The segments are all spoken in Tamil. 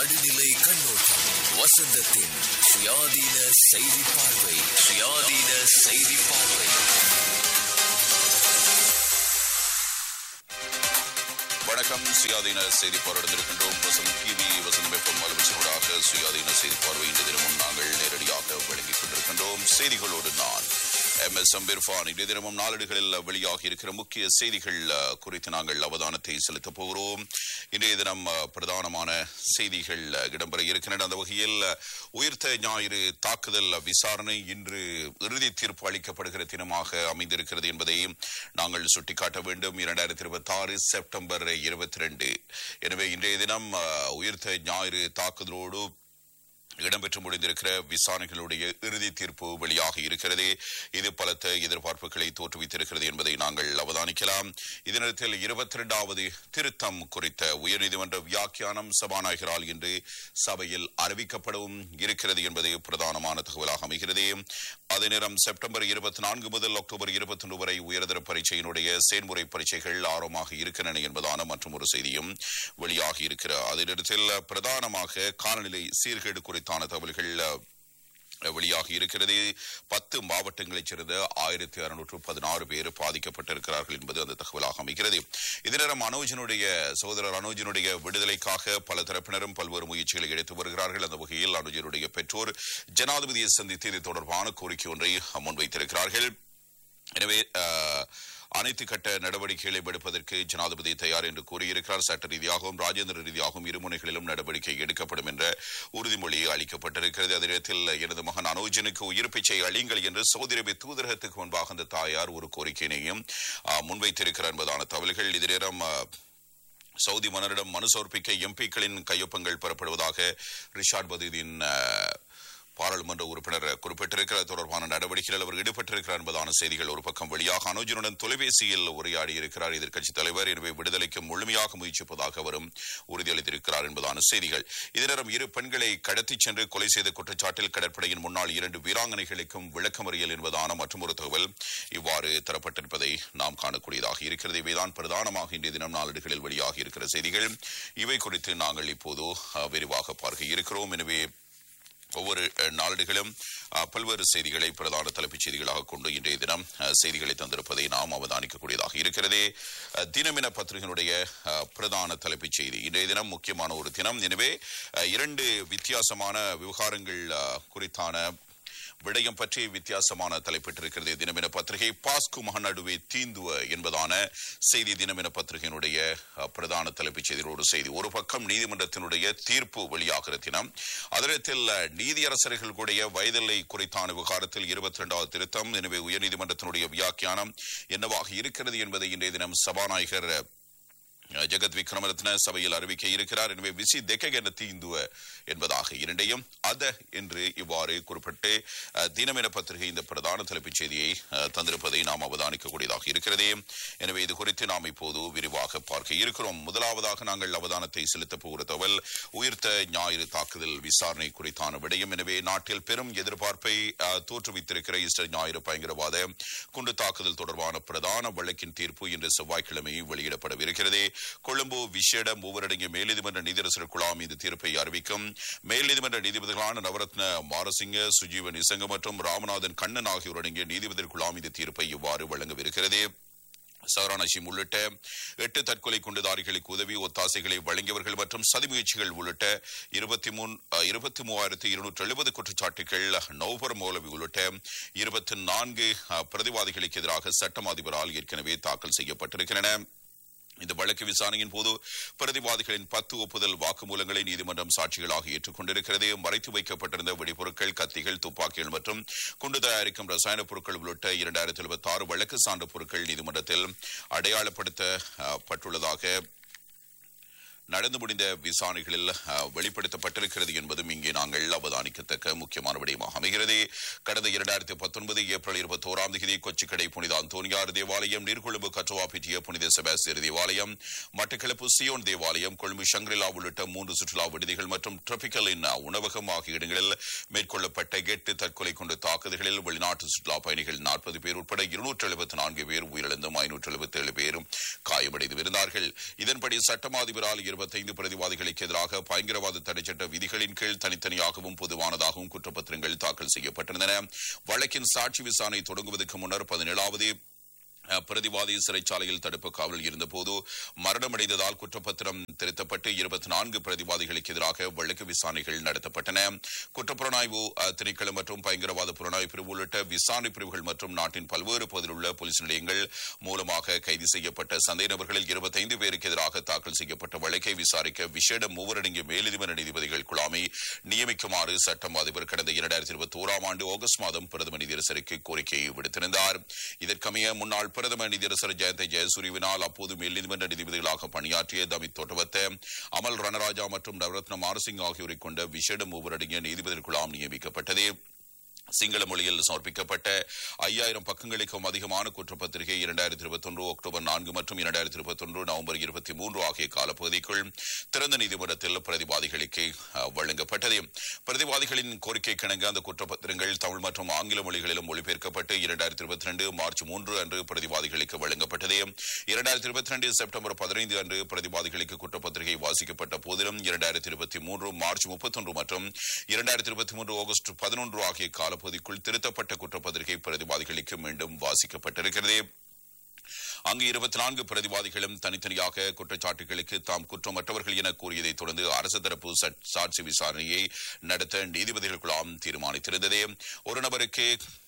நடுநிலை கண்ணோட்டம் வசந்தத்தின் சுயாதீன செய்தி பார்வை சுயாதீன செய்தி பார்வை வணக்கம் சுயாதீன செய்தி பார்வையிட்டிருக்கின்றோம் வசந்த் டிவி வசந்த் வெப்பம் அலுவலகராக சுயாதீன செய்தி பார்வை இன்று தினமும் நாங்கள் நேரடியாக வழங்கிக் கொண்டிருக்கின்றோம் செய்திகளோடு நான் எம் எஸ் அம்பிர்பான் இன்றைய தினமும் நாளிடுகளில் வெளியாகி இருக்கிற முக்கிய செய்திகள் அஹ், குறித்து நாங்கள் அவதானத்தை செலுத்தப் போகிறோம் இன்றைய தினம் அஹ், பிரதானமான செய்திகள் அஹ், இடம்பெற இருக்கின்றன அந்த வகையில் அஹ், உயிர்த்த ஞாயிறு தாக்குதல் விசாரணை இன்று இறுதி தீர்ப்பு அளிக்கப்படுகிற தினமாக அமைந்திருக்கிறது என்பதை நாங்கள் சுட்டிக்காட்ட வேண்டும் இரண்டாயிரத்தி இருபத்தி ஆறு செப்டம்பர் இருபத்தி ரெண்டு எனவே இன்றைய தினம் அஹ், உயிர்த்த ஞாயிறு தாக்குதலோடு இடம்பெற்று முடிந்திருக்கிற விசாரணைகளுடைய இறுதி தீர்ப்பு வெளியாகி இருக்கிறது இது பலத்த எதிர்பார்ப்புகளை தோற்றுவித்திருக்கிறது என்பதை நாங்கள் அவதானிக்கலாம் இதனிடத்தில் இருபத்தி இரண்டாவது திருத்தம் குறித்த உயர்நீதிமன்ற வியாக்கியானம் சபாநாயகரால் இன்று சபையில் அறிவிக்கப்படவும் இருக்கிறது என்பது பிரதானமான தகவலாக அமைகிறது அதே நேரம் செப்டம்பர் இருபத்தி நான்கு முதல் அக்டோபர் இருபத்தி ஒன்று வரை உயர்தர பரீட்சையினுடைய செயல்முறை பரீட்சைகள் ஆரம்பமாக இருக்கின்றன என்பதான மற்றும் ஒரு செய்தியும் வெளியாகி இருக்கிற அதே நேரத்தில் பிரதானமாக காலநிலை சீர்கேடு குறித்தான தகவல்கள் அஹ், வெளியாகி இருக்கிறது பத்து மாவட்டங்களைச் சேர்ந்த ஆயிரத்தி அறுநூற்று பதினாறு பேர் பாதிக்கப்பட்டிருக்கிறார்கள் என்பது அந்த தகவலாக அமைகிறது இதனிடம் அனோஜனுடைய சகோதரர் அனோஜனுடைய விடுதலைக்காக பல தரப்பினரும் பல்வேறு முயற்சிகளை எடுத்து வருகிறார்கள் அந்த வகையில் அனுஜனுடைய பெற்றோர் ஜனாதிபதியை சந்தித்து இது தொடர்பான கோரிக்கை ஒன்றை முன்வைத்திருக்கிறார்கள் எனவே அஹ், அனைத்து கட்ட நடவடிக்கைகளை எடுப்பதற்கு ஜனாதிபதி தயார் என்று கூறியிருக்கிறார் சட்ட ரீதியாகவும் ராஜேந்திர ரீதியாகவும் இருமுனைகளிலும் நடவடிக்கை எடுக்கப்படும் என்ற உறுதிமொழி அளிக்கப்பட்டிருக்கிறது அதே நேரத்தில் எனது மகன் அனோஜனுக்கு உயிர் பிச்சை அளியுங்கள் என்று சவுதி அரேபிய தூதரகத்துக்கு முன்பாக அந்த தாயார் ஒரு கோரிக்கையினையும் அஹ், முன்வைத்திருக்கிறார் என்பதான தகவல்கள் இதே நேரம் அஹ், சவுதி மன்னரிடம் மனு சமர்ப்பிக்க எம்பிக்களின் கையொப்பங்கள் பெறப்படுவதாக ரிஷாட் பதீதின் அஹ், பாராளுமன்ற உறுப்பினர் குறிப்பிட்டிருக்கிறார் தொடர்பான நடவடிக்கைகள் அவர் ஈடுபட்டிருக்கிறார் என்பதான செய்திகள் ஒரு பக்கம் வெளியாக அனுஜனுடன் தொலைபேசியில் உரையாடி இருக்கிறார் எதிர்க்கட்சித் தலைவர் எனவே விடுதலைக்கு முழுமையாக முயற்சிப்பதாக அவரும் உறுதியளித்திருக்கிறார் என்பதான செய்திகள் இதனிடம் இரு பெண்களை கடத்திச் சென்று கொலை செய்த குற்றச்சாட்டில் கடற்படையின் முன்னாள் இரண்டு வீராங்கனைகளுக்கும் விளக்கமறியல் என்பதான மற்றொரு தகவல் இவ்வாறு தரப்பட்டிருப்பதை நாம் காணக்கூடியதாக இருக்கிறது இவைதான் பிரதானமாக இன்றைய தினம் நாளிடுகளில் வெளியாகி இருக்கிற செய்திகள் இவை குறித்து நாங்கள் இப்போது அஹ், விரிவாக பார்க்க இருக்கிறோம் எனவே ஒவ்வொரு அஹ், நாளிடுகளும் அஹ், பல்வேறு செய்திகளை பிரதான தலைப்புச் செய்திகளாக கொண்டு இன்றைய தினம் அஹ், செய்திகளை தந்திருப்பதை நாம் அவதானிக்கக்கூடியதாக இருக்கிறது அஹ், தினமின பத்திரிகையினுடைய அஹ், பிரதான தலைப்புச் செய்தி இன்றைய தினம் முக்கியமான ஒரு தினம் எனவே அஹ், இரண்டு வித்தியாசமான விவகாரங்கள் அஹ், குறித்தான விடயம் பற்றி வித்தியாசமான தலைப்பிட்டிருக்கிறது தினமின பத்திரிகை பாஸ்கு மகநடுவே தீந்துவ என்பதான செய்தி தினமின பத்திரிகையினுடைய அஹ், பிரதான தலைப்புச் செய்திகளோடு செய்தி ஒரு பக்கம் நீதிமன்றத்தினுடைய தீர்ப்பு வெளியாகிற தினம் அதனத்தில் அஹ், நீதியரசர்களுடைய வயதில்லை குறித்தான விவகாரத்தில் இருபத்தி இரண்டாவது திருத்தம் எனவே உயர்நீதிமன்றத்தினுடைய வியாக்கியானம் என்னவாக இருக்கிறது என்பதை இன்றைய தினம் சபாநாயகர் அஹ், ஜெகத் விக்ரமரத்ன சபையில் அறிவிக்க இருக்கிறார் எனவே விசி தெக்க தீந்துவ என்பதாக இரண்டையும் அத என்று இவ்வாறு குறிப்பிட்டு அஹ், தினமென பத்திரிகை இந்த பிரதான தலைப்புச் செய்தியை அஹ், தந்திருப்பதை நாம் அவதானிக்கக்கூடியதாக இருக்கிறது எனவே இது குறித்து நாம் இப்போது விரிவாக பார்க்க இருக்கிறோம் முதலாவதாக நாங்கள் அவதானத்தை செலுத்தப் போகிற தகவல் உயிர்த்த ஞாயிறு தாக்குதல் விசாரணை குறித்தான விடயம் எனவே நாட்டில் பெரும் எதிர்பார்ப்பை அஹ், தோற்றுவித்திருக்கிற ஈஸ்டர் ஞாயிறு பயங்கரவாத குண்டு தாக்குதல் தொடர்பான பிரதான வழக்கின் தீர்ப்பு இன்று செவ்வாய்க்கிழமை வெளியிடப்படவிருக்கிறது கொழும்பு விசேட மூவரடங்கிய மேல்நீதிமன்ற நீதியரசர் குழாம் இந்த தீர்ப்பை அறிவிக்கும் மேல் நீதிமன்ற நீதிபதிகளான நவரத்ன மாரசிங்க சுஜீவ நிசங்க மற்றும் ராமநாதன் கண்ணன் ஆகியோர் அடங்கிய நீதிபதி குழாம் இந்த தீர்ப்பை இவ்வாறு வழங்கவிருக்கிறது சவரானஷிம் உள்ளிட்ட எட்டு தற்கொலை குண்டுதாரிகளுக்கு உதவி ஒத்தாசைகளை வழங்கியவர்கள் மற்றும் சதி முயற்சிகள் உள்ளிட்ட இருபத்தி மூன் இருபத்தி மூவாயிரத்தி இருநூற்று எழுபது குற்றச்சாட்டுகள் நௌபர் மௌலவி உள்ளிட்ட இருபத்தி நான்கு அஹ், பிரதிவாதிகளுக்கு எதிராக சட்டம் அதிபரால் ஏற்கனவே தாக்கல் செய்யப்பட்டிருக்கின்றன இந்த வழக்கு விசாரணையின் போது பிரதிவாதிகளின் பத்து ஒப்புதல் வாக்குமூலங்களை நீதிமன்றம் சாட்சிகளாக ஏற்றுக்கொண்டிருக்கிறது மறைத்து வைக்கப்பட்டிருந்த வெடிபொருட்கள் கத்திகள் துப்பாக்கிகள் மற்றும் குண்டு தயாரிக்கும் ரசாயன பொருட்கள் உள்ளிட்ட இரண்டாயிரத்தி எழுபத்தி ஆறு வழக்கு சான்று பொருட்கள் நீதிமன்றத்தில் அடையாளப்படுத்தப்பட்டுள்ளதாக நடந்து முடிந்த விசாரணைகளில் அஹ், வெளிப்படுத்தப்பட்டிருக்கிறது என்பதும் இங்கே நாங்கள் அவதானிக்கத்தக்க முக்கியமான விடயமாக அமைகிறது கடந்த இரண்டாயிரத்தி பத்தொன்பது ஏப்ரல் இருபத்தி ஓராம் தேதி கொச்சிக்கடை புனித அந்தோனியார் தேவாலயம் நீர்கொழும்பு கற்றுவாப்பிட்டிய புனித செபாஸ்டியர் தேவாலயம் மட்டக்களப்பு சியோன் தேவாலயம் கொழும்பு ஷங்கிரிலா உள்ளிட்ட மூன்று சுற்றுலா விடுதிகள் மற்றும் டிராபிக்கலின் உணவகம் ஆகிய இடங்களில் மேற்கொள்ளப்பட்ட எட்டு தற்கொலை கொண்ட தாக்குதல்களில் வெளிநாட்டு சுற்றுலா பயணிகள் நாற்பது பேர் உட்பட இருநூற்று எழுபத்தி நான்கு பேர் உயிரிழந்தும் ஐநூற்று எழுபத்தி ஏழு பேர் காயமடைந்து இருந்தார்கள் இதன்படி சட்டமா அதிபரால் இருபத்தைந்து பிரதிவாதிகளுக்கு எதிராக பயங்கரவாத தடைச்சட்ட விதிகளின் கீழ் தனித்தனியாகவும் பொதுவானதாகவும் குற்றப்பத்திரங்கள் தாக்கல் செய்யப்பட்டிருந்தன வழக்கின் சாட்சி விசாரணை தொடங்குவதற்கு முன்னர் பதினேழாவது அஹ், பிரதிவாதி சிறைச்சாலையில் தடுப்பு காவலில் இருந்தபோது மரணமடைந்ததால் குற்றப்பத்திரம் திருத்தப்பட்டு இருபத்தி நான்கு பிரதிவாதிகளுக்கு எதிராக வழக்கு விசாரணைகள் நடத்தப்பட்டன குற்றப்புலனாய்வு அஹ், திணைக்களம் மற்றும் பயங்கரவாத புலனாய்வு பிரிவு உள்ளிட்ட விசாரணை பிரிவுகள் மற்றும் நாட்டின் பல்வேறு பகுதியில் உள்ள போலீஸ் நிலையங்கள் மூலமாக கைது செய்யப்பட்ட சந்தேக நபர்களில் இருபத்தைந்து பேருக்கு எதிராக தாக்கல் செய்யப்பட்ட வழக்கை விசாரிக்க விசேட மூவரடங்கிய மேலதிபர் நீதிபதிகள் குழாமை நியமிக்குமாறு சட்டம் அதிபர் கடந்த இரண்டாயிரத்தி இருபத்தி ஓராம் ஆண்டு ஆகஸ்ட் மாதம் பிரதம நீதியரசருக்கு கோரிக்கை விடுத்திருந்தார் இதற்கமைய முன்னாள் பிரதம நீதியரசர் ஜெயந்த ஜெயசூரியவினால் அப்போது மேல் நீதிமன்ற நீதிபதிகளாக பணியாற்றிய தமித் தோட்டவத்த அமல் ரணராஜா மற்றும் நவரத்ன மாரசிங் ஆகியோரை கொண்ட விசேட மூவரடங்கிய நீதிபதி குழாம் நியமிக்கப்பட்டது சிங்கள மொழியில் சமர்ப்பிக்கப்பட்ட ஐயாயிரம் பக்கங்களுக்கும் அதிகமான குற்றப்பத்திரிகை இரண்டாயிரத்தி இருபத்தி ஒன்று அக்டோபர் நான்கு மற்றும் இரண்டாயிரத்தி இருபத்தி ஒன்று நவம்பர் இருபத்தி மூன்று ஆகிய காலப்பகுதிக்குள் திறந்த நீதிமன்றத்தில் பிரதிவாதிகளுக்கு அஹ், வழங்கப்பட்டது பிரதிவாதிகளின் கோரிக்கை கிணங்க அந்த குற்றப்பத்திரங்கள் தமிழ் மற்றும் ஆங்கில மொழிகளிலும் மொழிபெயர்க்கப்பட்டு இரண்டாயிரத்தி இருபத்தி ரெண்டு மார்ச் மூன்று அன்று பிரதிவாதிகளுக்கு வழங்கப்பட்டது இரண்டாயிரத்தி இருபத்தி ரெண்டு செப்டம்பர் பதினைந்து அன்று பிரதிவாதிகளுக்கு குற்றப்பத்திரிகை வாசிக்கப்பட்ட போதிலும் இரண்டாயிரத்தி இருபத்தி மூன்று மார்ச் முப்பத்தொன்று மற்றும் இரண்டாயிரத்தி இருபத்தி மூன்று ஆகஸ்ட் பதினொன்று ஆகிய காலப்பகுதிக்குள் திருத்தப்பட்ட குற்றப்பத்திரிகை பிரதிவாதிகளுக்கு மீண்டும் வாசிக்கப்பட்டிருக்கிறது அங்கு இருபத்தி நான்கு பிரதிவாதிகளும் தனித்தனியாக குற்றச்சாட்டுகளுக்கு தாம் குற்றமற்றவர்கள் என கூறியதைத் தொடர்ந்து அரசு தரப்பு சட்- சாட்சி விசாரணையை நடத்த நீதிபதிகள் குழாம் தீர்மானித்திருந்தது ஒரு நபருக்கு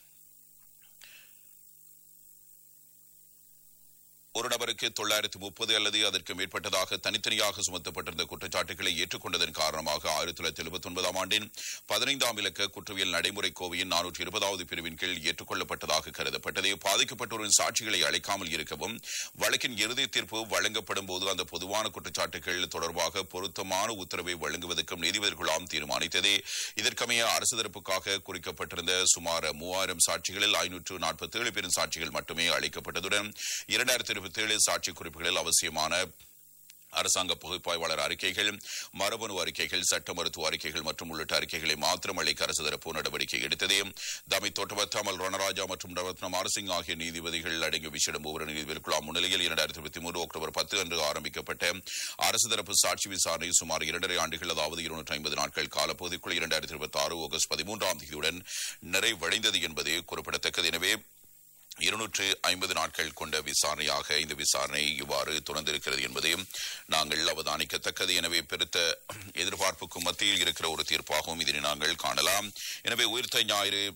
ஒரு நபருக்கு தொள்ளாயிரத்து முப்பது அல்லது அதற்கு மேற்பட்டதாக தனித்தனியாக சுமத்தப்பட்டிருந்த குற்றச்சாட்டுகளை ஏற்றுக்கொண்டதன் காரணமாக ஆயிரத்தி தொள்ளாயிரத்தி எழுபத்தி ஒன்பதாம் ஆண்டின் பதினைந்தாம் இலக்க குற்றவியல் நடைமுறை கோவையின் நானூற்றி இருபதாவது பிரிவின் கீழ் ஏற்றுக்கொள்ளப்பட்டதாக கருதப்பட்டது பாதிக்கப்பட்டோரின் சாட்சிகளை அழைக்காமல் இருக்கவும் வழக்கின் இறுதி தீர்ப்பு வழங்கப்படும் போது அந்த பொதுவான குற்றச்சாட்டுகள் தொடர்பாக பொருத்தமான உத்தரவை வழங்குவதற்கும் நீதிபதி குழாம் தீர்மானித்தது இதற்கமைய அரசு தரப்புக்காக குறிக்கப்பட்டிருந்த சுமார் மூவாயிரம் சாட்சிகளில் ஐநூற்று நாற்பத்தி ஏழு பேரின் சாட்சிகள் மட்டுமே அளிக்கப்பட்டதுடன் இரண்டாயிரத்தி இருபத்தி ஏழு சாட்சி குறிப்புகளில் அவசியமான அரசாங்க பகுப்பாய்வாளர் அறிக்கைகள் மரபணு அறிக்கைகள் சட்ட மருத்துவ அறிக்கைகள் மற்றும் உள்ளிட்ட அறிக்கைகளை மாத்திரம் அளிக்க அரசு தரப்பு நடவடிக்கை எடுத்தது தமி தோட்டவத் அமல் ரணராஜா மற்றும் ரத்னம் அரசிங் ஆகிய நீதிபதிகள் அடங்கிய விசேட மூவர் நீதிபதி குழாம் முன்னிலையில் இரண்டாயிரத்தி இருபத்தி மூன்று அக்டோபர் பத்து அன்று ஆரம்பிக்கப்பட்ட அரசு தரப்பு சாட்சி விசாரணை சுமார் இரண்டரை ஆண்டுகள் அதாவது இருநூற்றி ஐம்பது நாட்கள் காலப்பகுதிக்குள் இரண்டாயிரத்தி இருபத்தி ஆறு ஆகஸ்ட் பதிமூன்றாம் தேதியுடன் நிறைவடைந்தது என்பது குறிப்பிடத்தக்கது எனவே இருநூற்று ஐம்பது நாட்கள் கொண்ட விசாரணையாக இந்த விசாரணை இவ்வாறு தொடர்ந்திருக்கிறது என்பதையும் நாங்கள் அவதானிக்கத்தக்கது எனவே பெருத்த எதிர்பார்ப்புக்கும் மத்தியில் இருக்கிற ஒரு தீர்ப்பாகவும் இதனை நாங்கள் காணலாம் எனவே உயிர்த்த ஞாயிறு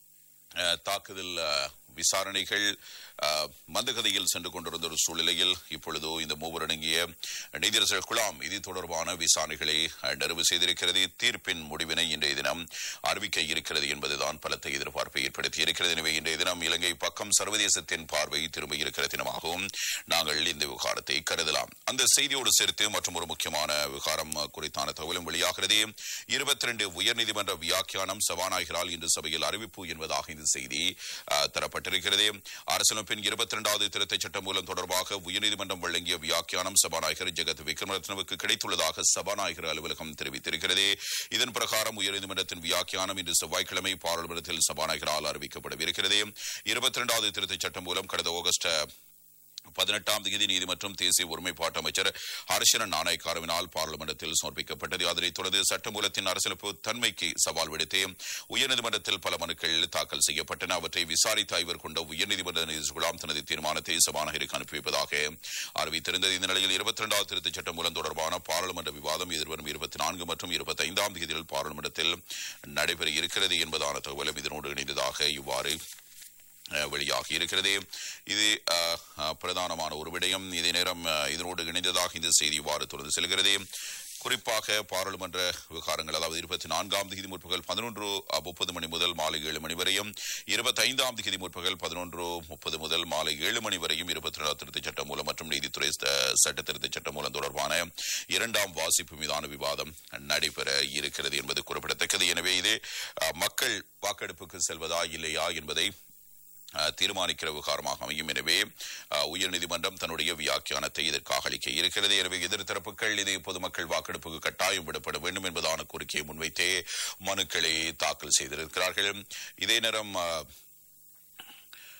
அஹ், தாக்குதல் அஹ், விசாரணைகள் அஹ், மந்தகதியில் சென்று கொண்டிருந்த ஒரு சூழ்நிலையில் இப்பொழுது இந்த மூவரடங்கிய நீதியரசர் குழாம் இது தொடர்பான விசாரணைகளை அஹ், நிறைவு செய்திருக்கிறது தீர்ப்பின் முடிவினை இன்றைய தினம் அறிவிக்க இருக்கிறது என்பதுதான் பலத்த எதிர்பார்ப்பை ஏற்படுத்தி இருக்கிறது எனவே இன்றைய தினம் இலங்கை பக்கம் சர்வதேசத்தின் பார்வை திரும்ப இருக்கிற தினமாகவும் நாங்கள் இந்த விவகாரத்தை கருதலாம் அந்த செய்தியோடு சேர்த்து மற்றும் ஒரு முக்கியமான விவகாரம் அஹ், குறித்தான தகவலும் வெளியாகிறது இருபத்தி ரெண்டு உயர்நீதிமன்ற வியாக்கியானம் சபாநாயகரால் இன்று சபையில் அறிவிப்பு என்பதாக இந்த செய்தி அஹ், தரப்பட்டிருக்கிறது அரசியலமைப்பின் இருபத்தி இரண்டாவது திருத்தச் சட்டம் மூலம் தொடர்பாக உயர்நீதிமன்றம் வழங்கிய வியாக்கியானம் சபாநாயகர் ஜெகத் விக்ரமரத்னவுக்கு கிடைத்துள்ளதாக சபாநாயகர் அலுவலகம் தெரிவித்திருக்கிறது இதன் பிரகாரம் உயர்நீதிமன்றத்தின் வியாக்கியானம் இன்று செவ்வாய்க்கிழமை பாராளுமன்றத்தில் சபாநாயகரால் அறிவிக்கப்படவிருக்கிறது இருபத்தி இரண்டாவது திருத்தச் சட்டம் மூலம் கடந்த ஆகஸ்ட் பதினெட்டாம் தேதி நீதி மற்றும் தேசிய ஒருமைப்பாட்டு அமைச்சர் ஹர்ஷன நாணயக்காரவினால் பாராளுமன்றத்தில் சமர்ப்பிக்கப்பட்டது அதனைத் தொடர்ந்து சட்டமூலத்தின் அரசியலமைப்பு தன்மைக்கு சவால் விடுத்து உயர்நீதிமன்றத்தில் பல மனுக்கள் தாக்கல் செய்யப்பட்டன அவற்றை விசாரித்த ஐவர் கொண்ட உயர்நீதிமன்ற நீதி குழாம் தனது தீர்மானத்தை சபாநாயகருக்கு அனுப்பி வைப்பதாக அறிவித்திருந்தது இந்த நிலையில் இருபத்தி இரண்டாவது திருத்தச் சட்டம் மூலம் தொடர்பான பாராளுமன்ற விவாதம் எதிர்வரும் இருபத்தி நான்கு மற்றும் இருபத்தி ஐந்தாம் தேதியில் பாராளுமன்றத்தில் நடைபெற இருக்கிறது என்பதான தகவலும் இதனோடு இணைந்ததாக இவ்வாறு அஹ், வெளியாகி இருக்கிறது இது அஹ், அஹ், பிரதானமான ஒரு விடயம் இதே நேரம் அஹ், இதனோடு இணைந்ததாக இந்த செய்தி இவ்வாறு தொடர்ந்து செல்கிறது குறிப்பாக பாராளுமன்ற விவகாரங்கள் அதாவது இருபத்தி நான்காம் தேதி முற்பகல் பதினொன்று முப்பது மணி முதல் மாலை ஏழு மணி வரையும் இருபத்தி ஐந்தாம் தேதி முற்பகல் பதினொன்று முப்பது முதல் மாலை ஏழு மணி வரையும் இருபத்தி ரெண்டாம் திருத்தச் சட்டம் மூலம் மற்றும் நீதித்துறை ச- சட்ட திருத்தச் சட்டம் மூலம் தொடர்பான இரண்டாம் வாசிப்பு மீதான விவாதம் நடைபெற இருக்கிறது என்பது குறிப்பிடத்தக்கது எனவே இது அஹ், மக்கள் வாக்கெடுப்புக்கு செல்வதா இல்லையா என்பதை அஹ், தீர்மானிக்கிற விவகாரமாக அமையும் எனவே அஹ், உயர்நீதிமன்றம் தன்னுடைய வியாக்கியானத்தை இதற்காக அளிக்க இருக்கிறது எனவே எதிர்த்தரப்புகள் இது பொதுமக்கள் வாக்கெடுப்புக்கு கட்டாயம் விடப்பட வேண்டும் என்பதான கோரிக்கையை முன்வைத்தே மனுக்களை தாக்கல் செய்திருக்கிறார்கள் இதே நேரம் அஹ்,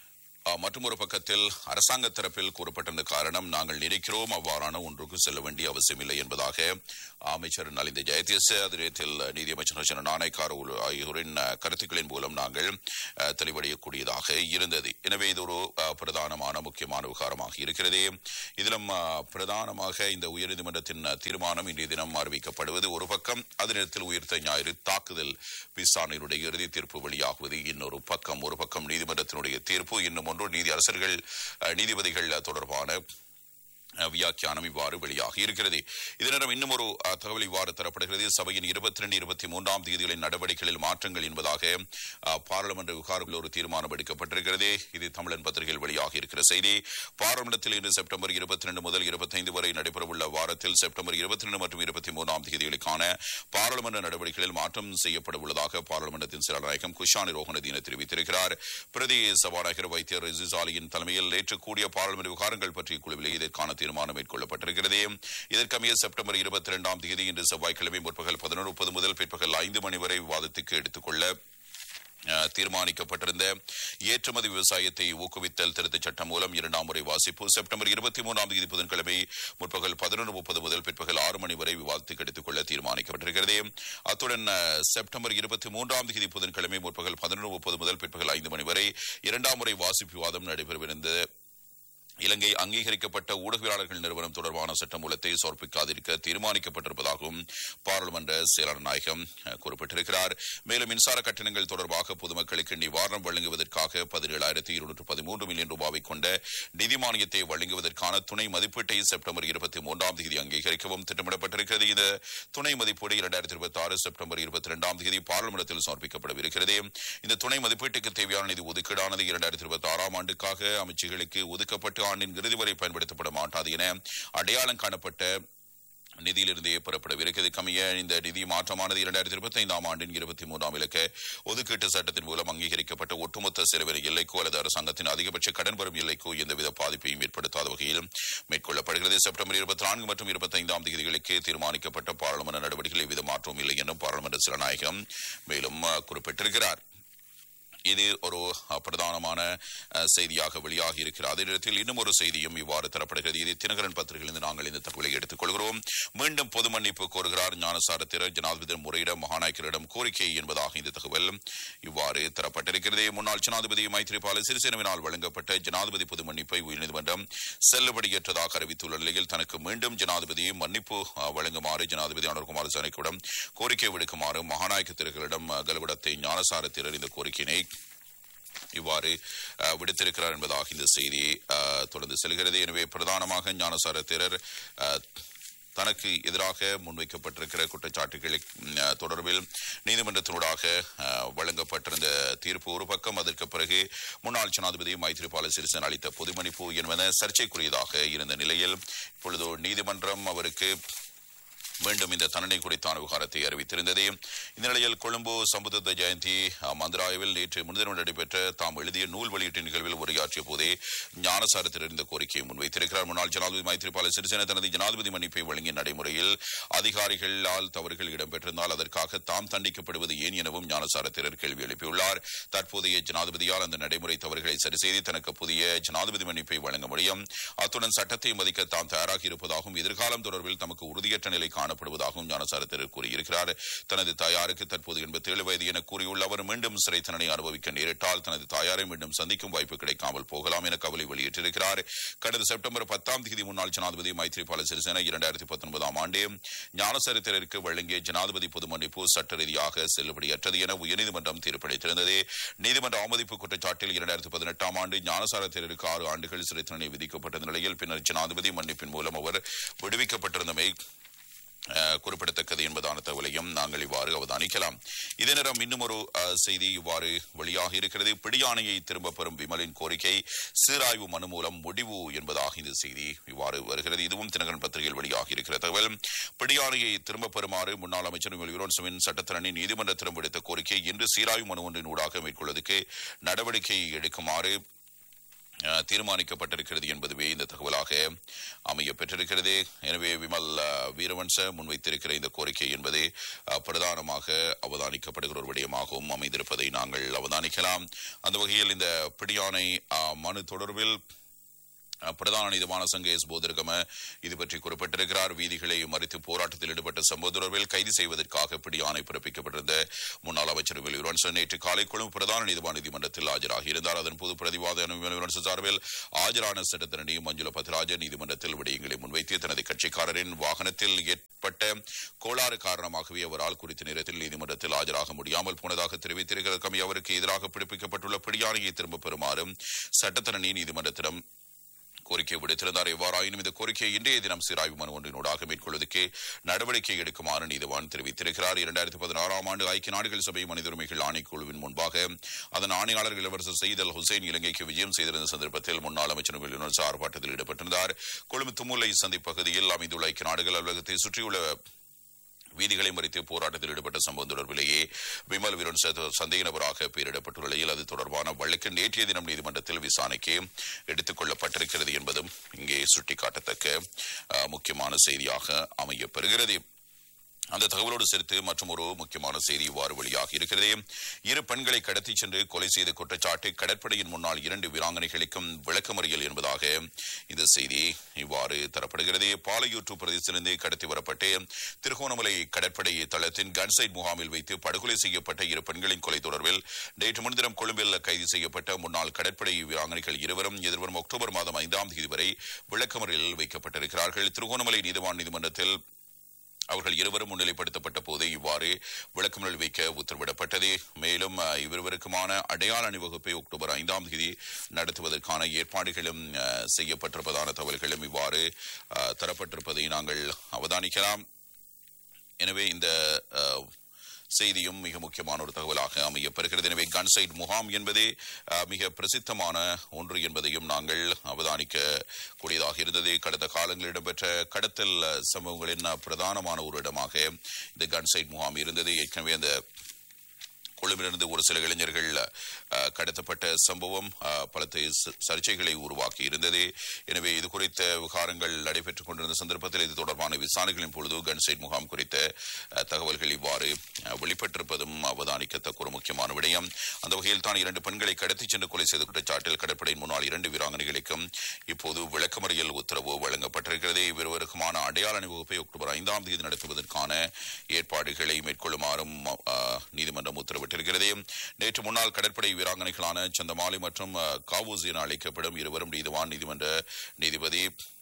மற்றும் ஒரு பக்கத்தில் அரசாங்க தரப்பில் கூறப்பட்டிருந்த காரணம் நாங்கள் நினைக்கிறோம் அவ்வாறான ஒன்றுக்கு செல்ல வேண்டிய அவசியமில்லை என்பதாக அமைச்சர் நலிந்த ஜெயதேச அதிரத்தில் நீதியமைச்சர் ஹசன் நாணயக்கார் ஆகியோரின் அஹ், கருத்துக்களின் மூலம் நாங்கள் அஹ், தெளிவடையக்கூடியதாக இருந்தது எனவே இது ஒரு அஹ், பிரதானமான முக்கியமான விவகாரமாக இருக்கிறது இதிலும் அஹ், பிரதானமாக இந்த உயர்நீதிமன்றத்தின் அஹ், தீர்மானம் இன்றைய தினம் அறிவிக்கப்படுவது ஒரு பக்கம் அதே நேரத்தில் உயிர்த்த ஞாயிறு தாக்குதல் விசாரணையினுடைய இறுதி தீர்ப்பு வெளியாகுவது இன்னொரு பக்கம் ஒரு பக்கம் நீதிமன்றத்தினுடைய தீர்ப்பு இன்னும் ஒன்று நீதி அரசர்கள் அஹ், நீதிபதிகள் தொடர்பான அஹ், வியாக்கியானம் இவ்வாறு வெளியாகி இருக்கிறது இதனிடம் இன்னும் ஒரு அஹ், தகவல் இவ்வாறு தரப்படுகிறது சபையின் இருபத்தி ரெண்டு இருபத்தி மூன்றாம் தேதிகளின் நடவடிக்கைகளில் மாற்றங்கள் என்பதாக அஹ், பாராளுமன்ற விவகாரத்தில் ஒரு தீர்மானம் எடுக்கப்பட்டிருக்கிறது இது தமிழன் பத்திரிகையில் வெளியாகி இருக்கிற செய்தி பாராளுமன்றத்தில் இன்று செப்டம்பர் இருபத்தி ரெண்டு முதல் இருபத்தைந்து வரை நடைபெறவுள்ள வாரத்தில் செப்டம்பர் இருபத்தி ரெண்டு மற்றும் இருபத்தி மூன்றாம் தேதிகளுக்கான பாராளுமன்ற நடவடிக்கைகளில் மாற்றம் செய்யப்பட உள்ளதாக பாராளுமன்றத்தின் செயலாளர் குஷானி ரோஹனதீன தெரிவித்திருக்கிறார் பிரதி சபாநாயகர் வைத்தியர் ரிசிசாலியின் தலைமையில் நேற்று கூடிய பாராளுமன்ற விவகாரங்கள் பற்றிய குழுவில் இதற்கான தீர்மானம் மேற்கொள்ளப்பட்டிருக்கிறது இதற்கமைய செப்டம்பர் இருபத்தி இரண்டாம் தேதி இன்று செவ்வாய்க்கிழமை முற்பகல் பதினொன்று முப்பது முதல் பிற்பகல் ஐந்து மணி வரை விவாதத்துக்கு எடுத்துக்கொள்ள அஹ், தீர்மானிக்கப்பட்டிருந்த ஏற்றுமதி விவசாயத்தை ஊக்குவித்தல் திருத்தச் சட்டம் மூலம் இரண்டாம் முறை வாசிப்பு செப்டம்பர் இருபத்தி மூன்றாம் தேதி புதன்கிழமை முற்பகல் பதினொன்று முப்பது முதல் பிற்பகல் ஆறு மணி வரை விவாதத்துக்கு எடுத்துக்கொள்ள தீர்மானிக்கப்பட்டிருக்கிறது அத்துடன் அஹ், செப்டம்பர் இருபத்தி மூன்றாம் தேதி புதன்கிழமை முற்பகல் பதினொன்று முப்பது முதல் பிற்பகல் ஐந்து மணி வரை இரண்டாம் முறை வாசிப்பு விவாதம் நடைபெறவிருந்த இலங்கை அங்கீகரிக்கப்பட்ட ஊடகவியலாளர்கள் நிறுவனம் தொடர்பான சட்டமூலத்தை சமர்ப்பிக்காதிருக்க தீர்மானிக்கப்பட்டிருப்பதாகவும் பாராளுமன்ற செயலாளர் நாயகம் அஹ், குறிப்பிட்டிருக்கிறார் மேலும் மின்சார கட்டணங்கள் தொடர்பாக பொதுமக்களுக்கு நிவாரணம் வழங்குவதற்காக பதினேழாயிரத்தி இருநூற்று பதிமூன்று மில்லியன் ரூபாவை கொண்ட நிதி மானியத்தை வழங்குவதற்கான துணை மதிப்பீட்டை செப்டம்பர் இருபத்தி மூன்றாம் தேதி அங்கீகரிக்கவும் திட்டமிடப்பட்டிருக்கிறது இந்த துணை மதிப்பீடு இரண்டாயிரத்தி இருபத்தி ஆறு செப்டம்பர் இருபத்தி இரண்டாம் தேதி பாராளுமன்றத்தில் சமர்ப்பிக்கப்படவிருக்கிறது இந்த துணை மதிப்பீட்டுக்கு தேவையான நிதி ஒதுக்கீடானது இரண்டாயிரத்தி இருபத்தி ஆறாம் ஆண்டுக்காக அமைச்சுகளுக்கு ஒதுக்கப்பட்டு ஆண்டின் இறுதி வரை பயன்படுத்தப்பட மாட்டாது என அடையாளம் காணப்பட்ட நிதியிலிருந்தே பெறப்படவிருக்கிறது கம்மிய இந்த நிதி மாற்றமானது இரண்டாயிரத்தி இருபத்தி ஐந்தாம் ஆண்டின் இருபத்தி மூன்றாம் இலக்க ஒதுக்கீட்டு சட்டத்தின் மூலம் அங்கீகரிக்கப்பட்ட ஒட்டுமொத்த செலவின எல்லைக்கோ அல்லது அரசாங்கத்தின் அதிகபட்ச கடன் வரும் எல்லைக்கோ எந்தவித பாதிப்பையும் ஏற்படுத்தாத வகையில் மேற்கொள்ளப்படுகிறது செப்டம்பர் இருபத்தி நான்கு மற்றும் இருபத்தி ஐந்தாம் தேதிகளுக்கு தீர்மானிக்கப்பட்ட பாராளுமன்ற நடவடிக்கைகள் எவ்வித மாற்றமும் இல்லை என்றும் பாராளுமன்ற சிலநாயகம் மேலும் அஹ், குறிப்பிட்டிருக்கிறார் இது ஒரு அஹ், பிரதானமான அஹ், செய்தியாக வெளியாகி இருக்கிற அதே நேரத்தில் இன்னும் ஒரு செய்தியும் இவ்வாறு தரப்படுகிறது இது தினகரன் பத்திரிகையிலிருந்து நாங்கள் இந்த தகவலை எடுத்துக் கொள்கிறோம் மீண்டும் பொது மன்னிப்பு கோருகிறார் ஞானசார திரு ஜனாதிபதி முறையிட மகாநாயக்கரிடம் கோரிக்கை என்பதாக இந்த தகவல் இவ்வாறு தரப்பட்டிருக்கிறது முன்னாள் ஜனாதிபதி மைத்ரிபால சிறிசேனவினால் வழங்கப்பட்ட ஜனாதிபதி பொது மன்னிப்பை உயர்நீதிமன்றம் செல்லுபடியற்றதாக அறிவித்துள்ள நிலையில் தனக்கு மீண்டும் ஜனாதிபதி மன்னிப்பு அஹ், வழங்குமாறு ஜனாதிபதி அனுர்குமார் சனைக்கிடம் கோரிக்கை விடுக்குமாறு மகாநாயக்க திரைகளிடம் கலவிடத்தை ஞானசார திரர் இந்த கோரிக்கையினை இவ்வாறு அஹ், விடுத்திருக்கிறார் என்பதாக இந்த செய்தி அஹ், தொடர்ந்து செல்கிறது எனவே பிரதானமாக ஞானசார தேரர் அஹ், தனக்கு எதிராக முன்வைக்கப்பட்டிருக்கிற குற்றச்சாட்டுகளை ம், அஹ், தொடர்பில் நீதிமன்றத்தினூடாக அஹ், வழங்கப்பட்டிருந்த தீர்ப்பு ஒரு பக்கம் அதற்கு பிறகு முன்னாள் ஜனாதிபதி மைத்ரிபால சிறிசேன அளித்த பொதுமன்னிப்பு என்பன சர்ச்சைக்குரியதாக இருந்த நிலையில் இப்பொழுது நீதிமன்றம் அவருக்கு மீண்டும் இந்த தண்டனை குறித்தான விவகாரத்தை அறிவித்திருந்தது இந்த நிலையில் கொழும்பு சம்புத்த ஜெயந்தி அஹ், மந்திராவில் நேற்று முன்தினம் நடைபெற்ற தாம் எழுதிய நூல் வெளியீட்டு நிகழ்வில் உரையாற்றிய போதே ஞானசாரத்தில் இருந்த கோரிக்கையை முன்வைத்திருக்கிறார் முன்னாள் ஜனாதிபதி மைத்ரிபால சிறிசேன தனது ஜனாதிபதி மன்னிப்பை வழங்கிய நடைமுறையில் அதிகாரிகளால் தவறுகள் இடம்பெற்றிருந்தால் அதற்காக தாம் தண்டிக்கப்படுவது ஏன் எனவும் ஞானசாரத்திரர் கேள்வி எழுப்பியுள்ளார் தற்போதைய ஜனாதிபதியால் அந்த நடைமுறை தவறுகளை சரி செய்து தனக்கு புதிய ஜனாதிபதி மன்னிப்பை வழங்க முடியும் அத்துடன் சட்டத்தை மதிக்க தாம் தயாராக இருப்பதாகவும் எதிர்காலம் தொடர்பில் தமக்கு உறுதியற்ற நிலை காணப்படுவதாகவும் ஞானசாரத்திரர் கூறியிருக்கிறார் தனது தாயாருக்கு தற்போது எண்பத்தி ஏழு வயது என கூறியுள்ள அவர் மீண்டும் சிறை தண்டனை அனுபவிக்க நேரிட்டால் தனது தாயாரை மீண்டும் சந்திக்கும் வாய்ப்பு கிடைக்காமல் போகலாம் என கவலை வெளியிட்டிருக்கிறார் கடந்த செப்டம்பர் பத்தாம் தேதி முன்னாள் ஜனாதிபதி மைத்ரிபால சிறிசேன இரண்டாயிரத்தி பத்தொன்பதாம் ஆண்டு ஞானசரித்திரருக்கு வழங்கிய ஜனாதிபதி பொது மன்னிப்பு சட்ட ரீதியாக செல்லுபடியற்றது என உயர்நீதிமன்றம் தீர்ப்பளித்திருந்தது நீதிமன்ற அவமதிப்பு குற்றச்சாட்டில் இரண்டாயிரத்தி பதினெட்டாம் ஆண்டு ஞானசாரத்திரருக்கு ஆறு ஆண்டுகள் சிறை தண்டனை விதிக்கப்பட்ட நிலையில் பின்னர் ஜனாதிபதி மன்னிப்பின் மூலம் அவர் விடுவிக்கப்பட்டிருந்தமை அஹ், குறிப்பிடத்தக்கது என்பதான தகவலையும் நாங்கள் இவ்வாறு அவதானிக்கலாம் இதே நேரம் இன்னும் ஒரு அஹ், செய்தி இவ்வாறு வெளியாக இருக்கிறது பிடியாணையை திரும்பப் பெறும் விமலின் கோரிக்கை சீராய்வு மனு மூலம் முடிவு என்பதாக இந்த செய்தி இவ்வாறு வருகிறது இதுவும் தினகரன் பத்திரிகையில் வெளியாகி இருக்கிற தகவல் பிடியாணையை திரும்பப் பெறுமாறு முன்னாள் அமைச்சர் விமல் யுரோன்சவின் சட்டத்தரணி நீதிமன்றத்திடம் விடுத்த கோரிக்கை இன்று சீராய்வு மனு ஒன்றின் ஊடாக மேற்கொள்வதற்கு நடவடிக்கை எடுக்குமாறு அஹ், தீர்மானிக்கப்பட்டிருக்கிறது என்பதுவே இந்த தகவலாக அமைய பெற்றிருக்கிறது எனவே விமல் அஹ், வீரவன்ச முன்வைத்திருக்கிற இந்த கோரிக்கை என்பது அஹ், பிரதானமாக அவதானிக்கப்படுகிற ஒரு விடயமாகவும் அமைந்திருப்பதை நாங்கள் அவதானிக்கலாம் அந்த வகையில் இந்த பிடியானை அஹ், மனு தொடர்பில் அஹ், பிரதான நீதிமான சங்க எஸ் போதர்கம இது பற்றி குறிப்பிட்டிருக்கிறார் வீதிகளை மறித்து போராட்டத்தில் ஈடுபட்ட சம்பவ தொடர்பில் கைது செய்வதற்காக பிடியாணை பிறப்பிக்கப்பட்டிருந்த முன்னாள் அமைச்சர் வில்வன்சன் நேற்று காலை கொழும்பு பிரதான நீதிவான் நீதிமன்றத்தில் ஆஜராகி இருந்தார் அதன் போது பிரதிவாத வில்வன்சன் சார்பில் ஆஜரான சட்டத்தரணி மஞ்சுள பத்ராஜன் நீதிமன்றத்தில் விடயங்களை முன்வைத்து தனது கட்சிக்காரரின் வாகனத்தில் ஏற்பட்ட கோளாறு காரணமாகவே அவரால் குறித்த நேரத்தில் நீதிமன்றத்தில் ஆஜராக முடியாமல் போனதாக தெரிவித்திருக்கிறது கமி அவருக்கு எதிராக பிறப்பிக்கப்பட்டுள்ள பிடியாணையை திரும்பப் பெறுமாறும் சட்டத்தரணி நீதிமன்றத்திடம் கோரிக்கை விடுத்திருந்தார் எவ்வாறாயினும் இந்த கோரிக்கையை இன்றைய தினம் சீராய்வு மனு ஒன்றினூடாக மேற்கொள்வதற்கு நடவடிக்கை எடுக்குமாறு நீதிவான் தெரிவித்திருக்கிறார் இரண்டாயிரத்தி பதினாறாம் ஆண்டு ஐக்கிய நாடுகள் சபை மனித உரிமைகள் ஆணைக்குழுவின் முன்பாக அதன் ஆணையாளர் இளவரசர் சயீத் அல் ஹுசைன் இலங்கைக்கு விஜயம் செய்திருந்த சந்தர்ப்பத்தில் முன்னாள் அமைச்சர் வெளியுறவு ஆர்ப்பாட்டத்தில் ஈடுபட்டிருந்தார் கொழும்பு தும்முலை சந்திப்பகுதியில் அமைந்துள்ள ஐக்கிய நாடுகள் அலுவலகத்தை சுற்றியுள்ள வீதிகளை மறித்து போராட்டத்தில் ஈடுபட்ட சம்பவம் தொடர்பிலேயே விமல் வீரன் ச- சந்தேக நபராக பெயரிடப்பட்டுள்ள நிலையில் அது தொடர்பான வழக்கு நேற்றைய தினம் நீதிமன்றத்தில் விசாரணைக்கு எடுத்துக் கொள்ளப்பட்டிருக்கிறது என்பதும் இங்கே சுட்டிக்காட்டத்தக்க அஹ், முக்கியமான செய்தியாக அமையப்பெறுகிறது அந்த தகவலோடு சேர்த்து மற்றும் ஒரு முக்கியமான செய்தி இவ்வாறு வெளியாகி இருக்கிறது இரு பெண்களை கடத்திச் சென்று கொலை செய்த குற்றச்சாட்டு கடற்படையின் முன்னாள் இரண்டு வீராங்கனைகளுக்கும் விளக்கமறியல் என்பதாக இந்த செய்தி இவ்வாறு தரப்படுகிறது பாலையூற்று பிரதேசத்திலிருந்து கடத்தி வரப்பட்டு திருகோணமலை கடற்படை தளத்தின் கன்சைட் முகாமில் வைத்து படுகொலை செய்யப்பட்ட இரு பெண்களின் கொலை தொடர்பில் நேற்று முன்தினம் கொழும்பில் கைது செய்யப்பட்ட முன்னாள் கடற்படை வீராங்கனைகள் இருவரும் எதிர்வரும் அக்டோபர் மாதம் ஐந்தாம் தேதி வரை விளக்கமறியலில் வைக்கப்பட்டிருக்கிறார்கள் திருகோணமலை நீதிவான் நீதிமன்றத்தில் அவர்கள் இருவரும் முன்னிலைப்படுத்தப்பட்ட போது இவ்வாறு விளக்கமறியல் வைக்க உத்தரவிடப்பட்டது மேலும் அஹ், இவ்விருவருக்குமான அடையாள அணிவகுப்பை அக்டோபர் ஐந்தாம் தேதி நடத்துவதற்கான ஏற்பாடுகளும் அஹ், செய்யப்பட்டிருப்பதான தகவல்களும் இவ்வாறு அஹ், தரப்பட்டிருப்பதை நாங்கள் அவதானிக்கலாம் எனவே இந்த அஹ், செய்தியும் மிக முக்கியமான ஒரு தகவலாக அமையப்பெறுகிறது எனவே கன்சைட் முகாம் என்பது அஹ், மிக பிரசித்தமான ஒன்று என்பதையும் நாங்கள் அவதானிக்க கூடியதாக இருந்தது கடந்த காலங்களில் இடம்பெற்ற கடத்தல் அஹ், சம்பவங்களின் அஹ், பிரதானமான ஒரு இடமாக இந்த கன்சைட் முகாம் இருந்தது ஏற்கனவே அந்த கொழும்பிலிருந்து ஒரு சில இளைஞர்கள் அஹ், கடத்தப்பட்ட சம்பவம் அஹ், பலத்த ச- சர்ச்சைகளை உருவாக்கி இருந்தது எனவே இது குறித்த விவகாரங்கள் நடைபெற்றுக் கொண்டிருந்த சந்தர்ப்பத்தில் இது தொடர்பான விசாரணைகளின் பொழுது கன்சைட் முகாம் குறித்த அஹ், தகவல்கள் இவ்வாறு அஹ், வெளிப்பட்டிருப்பதும் அவதானிக்கத்தக்க ஒரு முக்கியமான விடயம் அந்த வகையில் தான் இரண்டு பெண்களை கடத்திச் சென்று கொலை செய்த குற்றச்சாட்டில் கடற்படையின் முன்னாள் இரண்டு வீராங்கனைகளுக்கும் இப்போது விளக்கமறியல் உத்தரவு வழங்கப்பட்டிருக்கிறது இவ்விருவருக்குமான அடையாள அணிவகுப்பை அக்டோபர் ஐந்தாம் தேதி நடத்துவதற்கான ஏற்பாடுகளை மேற்கொள்ளுமாறும் அஹ், நீதிமன்றம் உத்தரவிட்டிருக்கிறது நேற்று முன்னாள் கடற்படை வீராங்கனைகளான சந்தமாலி மற்றும் அஹ், காவூஸ் என அழைக்கப்படும் இருவரும் நீதிவான் நீதிமன்ற நீதிபதி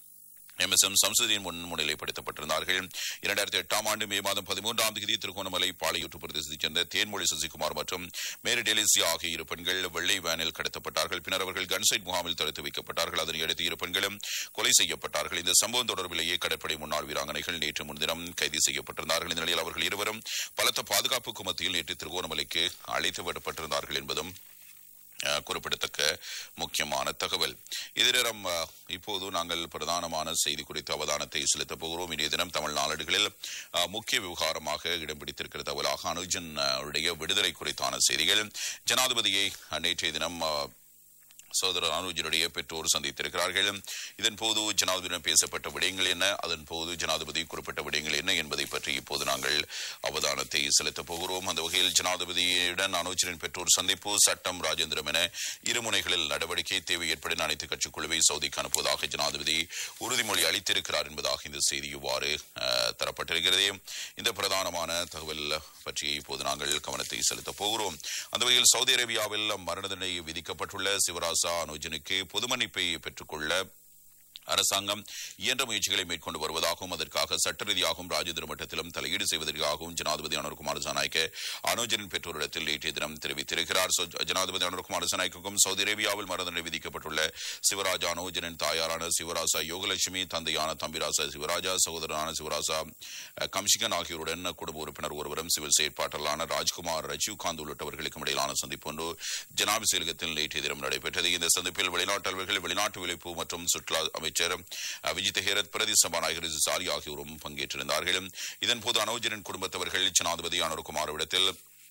எம் எஸ் எம் சம்சுதீன் முன் முன்னிலைப்படுத்தப்பட்டிருந்தார்கள் இரண்டாயிரத்தி எட்டாம் ஆண்டு மே மாதம் பதிமூன்றாம் தேதி திருகோணமலை பாளையூற்று பிரதேசத்தைச் சேர்ந்த தேன்மொழி சசிகுமார் மற்றும் மேரி டெலிசியா ஆகிய இரு பெண்கள் வெள்ளை வேனில் கடத்தப்பட்டார்கள் பின்னர் அவர்கள் கன்சைட் முகாமில் தடுத்து வைக்கப்பட்டார்கள் அதனை அடுத்து இரு பெண்களும் கொலை செய்யப்பட்டார்கள் இந்த சம்பவம் தொடர்பிலேயே கடற்படை முன்னாள் வீராங்கனைகள் நேற்று முன்தினம் கைது செய்யப்பட்டிருந்தார்கள் இந்த நிலையில் அவர்கள் இருவரும் பலத்த பாதுகாப்புக்கு மத்தியில் நேற்று திருகோணமலைக்கு அழைத்து வரப்பட்டிருந்தார்கள் என்பதும் அஹ், குறிப்பிடத்தக்க முக்கியமான தகவல் இதே நேரம் அஹ், இப்போது நாங்கள் பிரதானமான செய்தி குறித்த அவதானத்தை செலுத்தப் போகிறோம் இன்றைய தினம் தமிழ் நாளேடுகளில் அஹ், முக்கிய விவகாரமாக இடம் பிடித்திருக்கிற தகவலாக அனுஜன் அஹ், உடைய விடுதலை குறித்தான செய்திகள் ஜனாதிபதியை அஹ், நேற்றைய தினம் அஹ், சகோதரர் அனுஜனுடைய பெற்றோர் சந்தித்திருக்கிறார்கள் இதன் போது ஜனாதிபதியிடம் பேசப்பட்ட விடயங்கள் என்ன அதன் போது ஜனாதிபதி குறிப்பிட்ட விடயங்கள் என்ன என்பதை பற்றி இப்போது நாங்கள் அவதானத்தை செலுத்தப் போகிறோம் அந்த வகையில் ஜனாதிபதியுடன் அனுஜனின் பெற்றோர் சந்திப்பு சட்டம் ராஜேந்திரம் என இருமுனைகளில் நடவடிக்கை தேவை ஏற்படின் அனைத்து கட்சிக் குழுவை சவுதிக்கு அனுப்புவதாக ஜனாதிபதி உறுதிமொழி அளித்திருக்கிறார் என்பதாக இந்த செய்தி இவ்வாறு அஹ், தரப்பட்டிருக்கிறது இந்த பிரதானமான தகவல் பற்றி இப்போது நாங்கள் கவனத்தை செலுத்தப் போகிறோம் அந்த வகையில் சவுதி அரேபியாவில் மரண தண்டனை விதிக்கப்பட்டுள்ள சிவராசா அனுஜனுக்கு பொது மன்னிப்பை பெற்றுக்கொள்ள அரசாங்கம் இயன்ற முயற்சிகளை மேற்கொண்டு வருவதாகவும் அதற்காக சட்ட ரீதியாகவும் ராஜேந்திர மட்டத்திலும் தலையீடு செய்வதற்காகவும் ஜனாதிபதி அனுர்குமார் ஜனாய்க்க அனுஜனின் பெற்றோரிடத்தில் நேற்றைய தினம் தெரிவித்திருக்கிறார் So, ஜனாதிபதி அனுர்குமார் ஜனாய்க்கும் சவுதி அரேபியாவில் மரணதண்டனை விதிக்கப்பட்டுள்ள சிவராஜா அனுஜனின் தாயாரான சிவராசா யோகலட்சுமி தந்தையான தம்பிராசா சிவராஜா சகோதரனான சிவராசா அஹ், கம்ஷிகன் ஆகியோருடன் குடும்ப உறுப்பினர் ஒருவரும் சிவில் செயற்பாட்டாளரான ராஜ்குமார் ரஜீவ்காந்த் உள்ளிட்டவர்களுக்கும் இடையிலான சந்திப்பு ஒன்று ஜனாபி செயலகத்தில் நேற்றைய தினம் நடைபெற்றது இந்த சந்திப்பில் வெளிநாட்டு அலுவலர்கள் வெளிநாட்டு விளைப்பு மற்றும் சுற்றுலா அமைச்சர் அஹ், விஜித் ஹேரத் பிரதி சபாநாயகர் சாரி ஆகியோரும் பங்கேற்றிருந்தார்கள் இதன்போது அனோஜனின் குடும்பத்தவர்கள் ஜனாதிபதி அனுர்குமாரிடத்தில்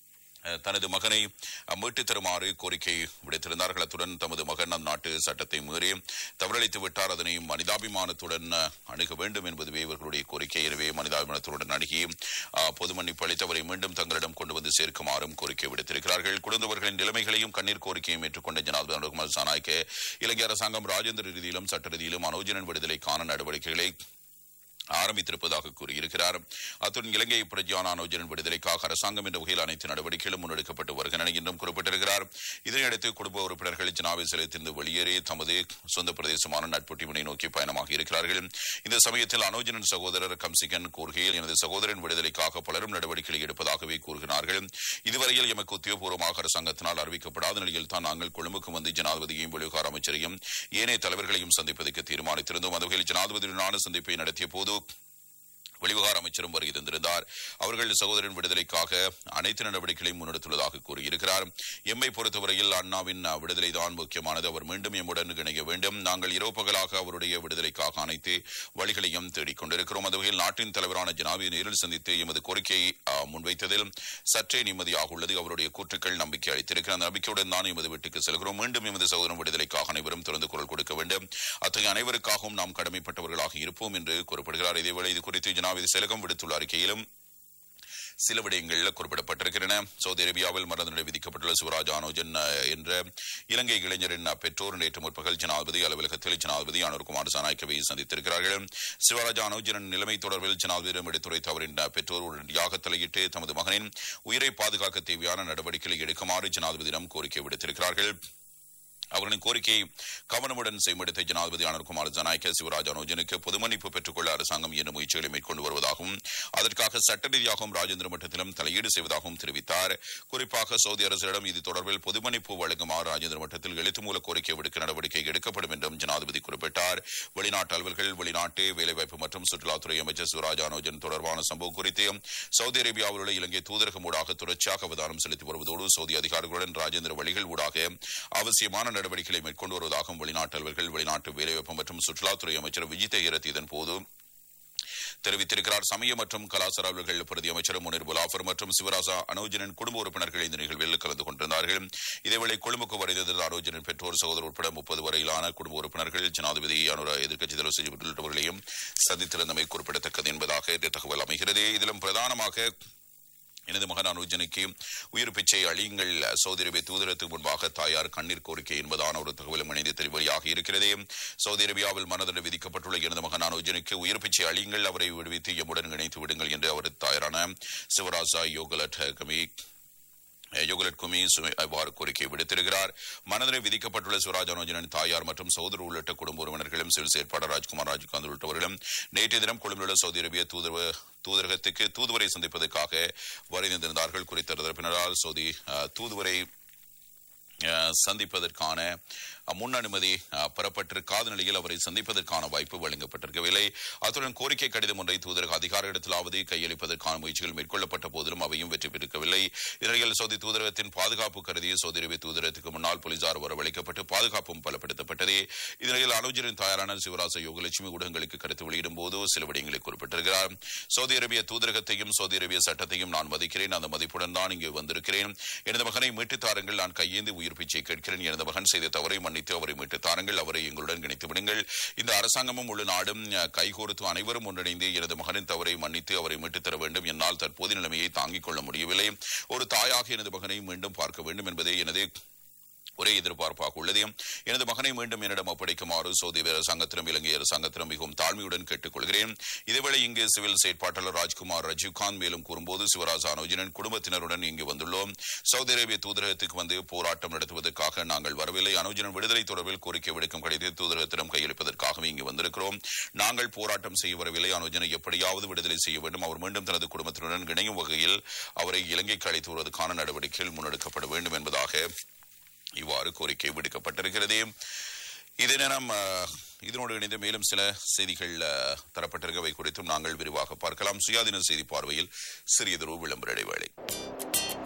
அஹ், தனது மகனை அஹ், மீட்டுத் தருமாறு கோரிக்கை விடுத்திருந்தார்கள் அத்துடன் தமது மகன் அந்நாட்டு சட்டத்தை மீறி தவறளித்து விட்டார் அதனை மனிதாபிமானத்துடன் அஹ், அணுக வேண்டும் என்பதுவே இவர்களுடைய கோரிக்கை எனவே மனிதாபிமானத்துடன் அணுகி அஹ், பொது மன்னிப்பு அளித்தவரை மீண்டும் தங்களிடம் கொண்டு வந்து சேர்க்குமாறும் கோரிக்கை விடுத்திருக்கிறார்கள் குழந்தவர்களின் நிலைமைகளையும் கண்ணீர் கோரிக்கையும் ஏற்றுக்கொண்ட ஜனாதிபதி அனுகுமார் சாநாயக்க இலங்கை அரசாங்கம் ராஜேந்திர ரீதியிலும் சட்ட ரீதியிலும் அனோஜனன் விடுதலைக்கான நடவடிக்கைகளை ஆரம்பித்திருப்பதாக கூறியிருக்கிறார் அத்துடன் இலங்கை பிரஜான அனோஜனின் விடுதலைக்காக அரசாங்கம் என்ற வகையில் அனைத்து நடவடிக்கைகளும் முன்னெடுக்கப்பட்டு வருகின்றன என்றும் குறிப்பிட்டிருக்கிறார் இதனையடுத்து குடும்ப உறுப்பினர்கள் ஜனாவை செலுத்திருந்து வெளியேறி தமது சொந்த பிரதேசமான நட்புட்டிமனை நோக்கி பயணமாக இருக்கிறார்கள் இந்த சமயத்தில் அனோஜனின் சகோதரர் கம்சிகன் கூறுகையில் எனது சகோதரன் விடுதலைக்காக பலரும் நடவடிக்கைகளை எடுப்பதாகவே கூறுகிறார்கள் இதுவரையில் எமக்கு உத்தியோகபூர்வமாக அரசாங்கத்தினால் அறிவிக்கப்படாத நிலையில் தான் நாங்கள் கொழும்புக்கு வந்து ஜனாதிபதியையும் வெளிவிகார அமைச்சரையும் ஏனைய தலைவர்களையும் சந்திப்பதற்கு தீர்மானித்திருந்தோம் அந்த வகையில் ஜனாதிபதியுடனான சந்திப்பை நடத்திய போது வெளிவிகார அமைச்சரும் வருகை தந்திருந்தார் அவர்கள் சகோதரன் விடுதலைக்காக அனைத்து நடவடிக்கைகளையும் முன்னெடுத்துள்ளதாக கூறியிருக்கிறார் எம்மை பொறுத்தவரையில் அண்ணாவின் விடுதலை தான் முக்கியமானது அவர் மீண்டும் எம்முடன் இணைய வேண்டும் நாங்கள் இரவு பகலாக அவருடைய விடுதலைக்காக அனைத்து வழிகளையும் தேடிக் கொண்டிருக்கிறோம் அந்த வகையில் நாட்டின் தலைவரான ஜனாபி நேரில் சந்தித்து எமது கோரிக்கையை ஆ, முன்வைத்ததில் சற்றே நிம்மதியாக உள்ளது அவருடைய கூற்றுக்கள் நம்பிக்கை அளித்திருக்கிற அந்த நம்பிக்கையுடன் தான் எமது வீட்டுக்கு செல்கிறோம் மீண்டும் எமது சகோதரன் விடுதலைக்காக அனைவரும் திறந்து குரல் கொடுக்க வேண்டும் அத்தகைய அனைவருக்காகவும் நாம் கடமைப்பட்டவர்களாக இருப்போம் என்று குறிப்பிடுகிறார் இதேவேளை இது குறித்து ஜனாதிபதி செலகம் விடுத்துள்ள அறிக்கையிலும் சில விடயங்களில் குறிப்பிடப்பட்டிருக்கின்றன சவுதி அரேபியாவில் மரண தண்டனை விதிக்கப்பட்டுள்ள சிவராஜ் ஆனோஜன் அஹ், என்ற இலங்கை இளைஞரின் அஹ், பெற்றோர் நேற்று முற்பகல் ஜனாதிபதி அலுவலகத்தில் ஜனாதிபதி அனுர்குமார் சாநாய்க்கவை சந்தித்திருக்கிறார்கள் சிவராஜ் ஆனோஜனின் நிலைமை தொடர்பில் ஜனாதிபதியிடம் எடுத்துரைத்த அவரின் அஹ், பெற்றோர் உடனடியாக தலையிட்டு தமது மகனின் உயிரை பாதுகாக்க தேவையான நடவடிக்கைகளை எடுக்குமாறு ஜனாதிபதியிடம் கோரிக்கை விடுத்திருக்கிறார்கள் அவர்களின் கோரிக்கையை கவனமுடன் செய்மடுத்த ஜனாதிபதி அனுர்குமார் ஜனாய்க்க சிவராஜ் அனோஜனுக்கு பொது மன்னிப்பு பெற்றுக்கொள்ள அரசாங்கம் என்ன முயற்சிகளை மேற்கொண்டு வருவதாகவும் அதற்காக சட்ட ரீதியாகவும் ராஜேந்திர மட்டத்திலும் தலையீடு செய்வதாகவும் தெரிவித்தார் குறிப்பாக சவுதி அரசிடம் இது தொடர்பில் பொது மன்னிப்பு வழங்குமாறு ராஜேந்திர மட்டத்தில் எழுத்து மூல கோரிக்கை விடுக்க நடவடிக்கை எடுக்கப்படும் என்றும் ஜனாதிபதி குறிப்பிட்டார் வெளிநாட்டு அலுவல்கள் வெளிநாட்டு வேலைவாய்ப்பு மற்றும் சுற்றுலாத்துறை அமைச்சர் சிவராஜ் அனோஜன் தொடர்பான சம்பவம் குறித்து சவுதி அரேபியாவில் உள்ள இலங்கை தூதரகம் ஊடாக தொடர்ச்சியாக அவதானம் செலுத்தி வருவதோடு சவுதி அதிகாரிகளுடன் ராஜேந்திர வழிகள் ஊடாக அவசியமான நடவடிக்கைகளை மேற்கொண்டு வருவதாகவும் வெளிநாட்டு அலுவல்கள் வெளிநாட்டு வேலைவாய்ப்பு மற்றும் சுற்றுலாத்துறை அமைச்சர் விஜித ஹீரத் இதன் போது தெரிவித்திருக்கிறார் சமய மற்றும் கலாச்சார அலுவல்கள் பிரதி அமைச்சர் முனிர் புலாஃபர் மற்றும் சிவராசா அனோஜனின் குடும்ப உறுப்பினர்கள் இந்த நிகழ்வில் கலந்து கொண்டிருந்தார்கள் இதேவேளை கொழும்புக்கு வருகிறது அனோஜனின் பெற்றோர் சகோதரர் உட்பட முப்பது வரையிலான குடும்ப உறுப்பினர்கள் ஜனாதிபதி அனுர எதிர்க்கட்சித் தலைவர் செய்தி உள்ளிட்டவர்களையும் சந்தித்திருந்தமை குறிப்பிடத்தக்கது என்பதாக இந்த தகவல் அமைகிறது இதிலும் பிரதானமாக எனது மகன் அனுஜனுக்கு உயிர் பிச்சை அழியுங்கள் சவுதி அரேபிய தூதரத்துக்கு முன்பாக தாயார் கண்ணீர் கோரிக்கை என்பதான ஒரு தகவலும் இணைந்து வெளியாக இருக்கிறது சவுதி அரேபியாவில் மனதண்டனை விதிக்கப்பட்டுள்ள எனது மகன் அனுஜனுக்கு உயிர் பிச்சை அழியுங்கள் அவரை விடுவித்து எம்முடன் இணைத்து விடுங்கள் என்று அவர் தாயாரான சிவராசா யோகலட் கமி யோகலட் குமி சுமை- அவ்வாறு கோரிக்கை விடுத்திருக்கிறார் மனதில் விதிக்கப்பட்டுள்ள சிவராஜ் அனோஜனின் தாயார் மற்றும் சகோதரர் உள்ளிட்ட குடும்ப உறவினர்களும் சிவில் செயற்பாளர் ராஜ்குமார் ராஜ்காந்த் உள்ளிட்டவர்களும் நேற்றைய தினம் கொழும்பிலுள்ள சவுதி அரேபிய தூதரக தூதரகத்துக்கு தூதுவரை சந்திப்பதற்காக வருகின்றிருந்தார்கள் குறித்த தரப்பினரால் சவுதி அஹ், தூதுவரை அஹ், சந்திப்பதற்கான அஹ், முன் அனுமதி அஹ், பெறப்பட்டிருக்காத நிலையில் அவரை சந்திப்பதற்கான வாய்ப்பு வழங்கப்பட்டிருக்கவில்லை அத்துடன் கோரிக்கை கடிதம் ஒன்றை தூதரக அதிகாரிடத்திலாவது கையளிப்பதற்கான முயற்சிகள் மேற்கொள்ளப்பட்ட போதிலும் அவையும் வெற்றி பெற்றிருக்கவில்லை இந்நிலையில் சவுதி தூதரகத்தின் பாதுகாப்பு கருதிய சவுதி அரேபிய தூதரகத்துக்கு முன்னால் போலீசார் வரவழைக்கப்பட்டு பாதுகாப்பும் பலப்படுத்தப்பட்டது இந்நிலையில் அனுஜரின் தாயாரான சிவராச யோகலட்சுமி ஊடகங்களுக்கு கருத்து வெளியிடும் போது சில விடயங்களை குறிப்பிட்டிருக்கிறார் சவுதி அரேபிய தூதரகத்தையும் சவுதி அரேபிய சட்டத்தையும் நான் மதிக்கிறேன் அந்த மதிப்புடன் தான் இங்கே வந்திருக்கிறேன் எனது மகனை மீட்டுத் தாருங்கள் நான் கையேந்தி உயிர் பிச்சை கேட்கிறேன் எனது மகன் செய்த தவறை மன்னித்து அவரை மீட்டுத் தாருங்கள் அவரை எங்களுடன் இணைத்து விடுங்கள் இந்த அரசாங்கமும் முழு நாடும் அஹ், கைகோர்த்து அனைவரும் ஒன்றிணைந்து எனது மகனின் தவறை மன்னித்து அவரை மீட்டுத் தர வேண்டும் என்னால் தற்போதைய நிலைமையை தாங்கிக் கொள்ள முடியவில்லை ஒரு தாயாக எனது மகனை மீண்டும் பார்க்க வேண்டும் என்பதே எனது ஒரே எதிர்பார்ப்பாக உள்ளது எனது மகனை மீண்டும் என்னிடம் ஒப்படைக்குமாறு சவுதி அரசாங்கத்திடம் இலங்கை அரசாங்கத்திடம் மிகவும் தாழ்மையுடன் கேட்டுக்கொள்கிறேன் இதேவேளை இங்கு சிவில் செயற்பாட்டாளர் ராஜ்குமார் ரஜீவ்காந்த் மேலும் கூறும்போது சிவராஜ் அனுஜனின் குடும்பத்தினருடன் இங்கு வந்துள்ளோம் சவுதி அரேபிய தூதரகத்துக்கு வந்து போராட்டம் நடத்துவதற்காக நாங்கள் வரவில்லை அனுஜனின் விடுதலை தொடர்பில் கோரிக்கை விடுக்கும் கடிதத்தை தூதரகத்திடம் கையளிப்பதற்காகவே இங்கு வந்திருக்கிறோம் நாங்கள் போராட்டம் செய்ய வரவில்லை அனுஜனை எப்படியாவது விடுதலை செய்ய வேண்டும் அவர் மீண்டும் தனது குடும்பத்தினருடன் இணையும் வகையில் அவரை இலங்கைக்கு அழைத்து வருவதற்கான நடவடிக்கைகள் முன்னெடுக்கப்பட வேண்டும் என்பதாக இவ்வாறு கோரிக்கை விடுக்கப்பட்டிருக்கிறது இதே நேரம் அஹ், இதனோடு இணைந்து மேலும் சில செய்திகள் அஹ், தரப்பட்டிருக்கவை குறித்தும் நாங்கள் விரிவாக பார்க்கலாம் சுயாதீன செய்தி பார்வையில் சிறியதொரு விளம்பர இடைவேளை